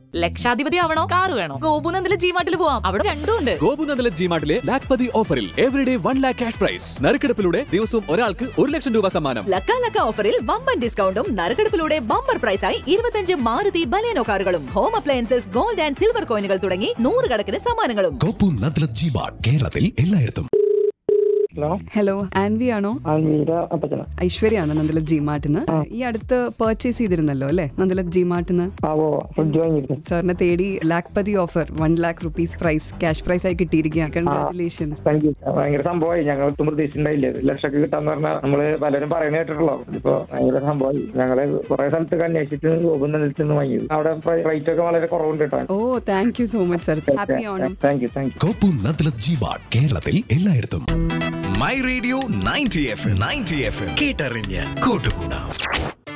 ലക്ഷാധിപതി ആവണോ car വേണോ ഗോപുനന്ദിലെ ജിമാർട്ടിൽ പോവാം അവിടെ രണ്ടും ഉണ്ട് ഗോപുനന്ദല ജിമാർട്ടിലെ ലാക്പതി ഓഫറിൽ everyday one lakh cash prize നറുക്കെടുപ്പിലൂടെ ദിവസവും ഒരാൾക്ക് ഒരു ലക്ഷം രൂപ സമ്മാനം ലക്ക ലക്ക ഓഫറിൽ വമ്പൻ ഡിസ്കൗണ്ടും നറുക്കെടുപ്പിലൂടെ ബമ്പർ പ്രൈസായി ഇരുപത്തഞ്ച് മാരുതി ബലേനോ കാറുകളും home appliances gold and silver കോയിനുകൾ തുടങ്ങി നൂറുകണക്കിന് സമ്മാനങ്ങളും കോപ്പു നദ്ല ജിബാർഡ് കേരളത്തിൽ എല്ലായിടത്തും ഹലോ ഹലോ ആൻവി ആണോ ആൽമീര അപ്പച്ചന ഐശ്വര്യാണ് നന്ദലത് ജി മാർട്ടിന്ന് ഈ അടുത്ത് പർച്ചേസ് ചെയ്തിരുന്നല്ലോ അല്ലേ നന്ദലത് ജി മാർട്ടിന്ന് ആ ഓ ഫ്രിഡ്ജ് വാങ്ങിയിരുന്നു സാറിനെ തേടി Lakhpati offer one lakh rupees prize cash prize ആയി കിട്ടിയിരിക്കുക കൺഗ്രാറ്റുലേഷൻസ് താങ്ക് യു ഭയങ്കര സംഭവമായി ഞങ്ങൾ ഒട്ടും പ്രതീക്ഷിച്ചിട്ടുണ്ടായില്ല ഒരു ലക്ഷമൊക്കെ കിട്ടാന്ന് പറഞ്ഞാൽ നമ്മള് പലരും പറയുന്നത് കേട്ടിട്ടുള്ളൂ ഇപ്പൊ ഭയങ്കര സംഭവമായി ഞങ്ങള് കുറെ സ്ഥലത്തൊക്കെ അന്വേഷിച്ചിട്ട് ഗോപുന്ന നിന്ന് വാങ്ങിയത് അവിടെ റേറ്റ് ഒക്കെ വളരെ കുറവുണ്ട് കേട്ടോ oh thank you so much sir happy Onam thank you thank you കോപ്പു നദ്ല ജിബാർഡ് കേരളത്തിൽ എല്ലായിടത്തും my radio ninety F ninety F കേട്ടറിഞ്ഞ് കൂട്ടുകൂടാം